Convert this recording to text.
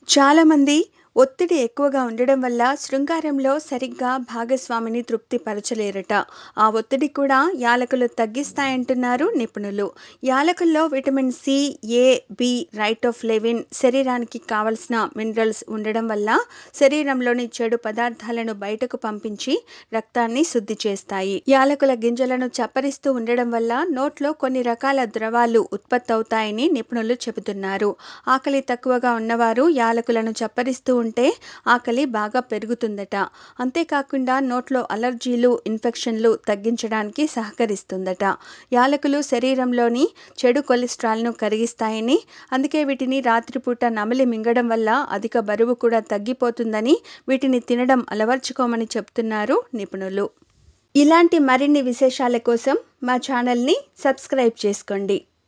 చాలామంది ఒత్తిడి ఎక్కువగా ఉండడం వల్ల శృంగారంలో సరిగ్గా భాగస్వామిని తృప్తిపరచలేరట ఆ ఒత్తిడి కూడా యాలకులు తగ్గిస్తాయంటున్నారు నిపుణులు యాలకుల్లో vitamin C A B riboflavin శరీరానికి కావలసిన మినరల్స్ ఉండడం వల్ల శరీరంలోని చెడు పదార్థాలను బయటకు పంపించి రక్తాన్ని శుద్ధి చేస్తాయి యాలకుల గింజలను చప్పరిస్తూ ఉండడం వల్ల నోట్లో కొన్ని రకాల ద్రవాలు ఉత్పత్తి అవుతాయని నిపుణులు చెబుతున్నారు ఆకలి తక్కువగా ఉన్నవారు యాలకులను చప్పరిస్తూ ఉంటే ఆకలి బాగా పెరుగుతుందట అంతేకాకుండా నోట్లో అలర్జీలు ఇన్ఫెక్షన్లు తగ్గించడానికి సహకరిస్తుందట యాలకులు శరీరంలోని చెడు కొలెస్ట్రాల్ను కరిగిస్తాయని అందుకే వీటిని రాత్రిపూట నమిలి మింగడం వల్ల అధిక బరువు కూడా తగ్గిపోతుందని వీటిని తినడం అలవర్చుకోమని చెప్తున్నారు నిపుణులు ఇలాంటి మరిన్ని విశేషాల కోసం మా ఛానల్ని సబ్స్క్రైబ్ చేసుకోండి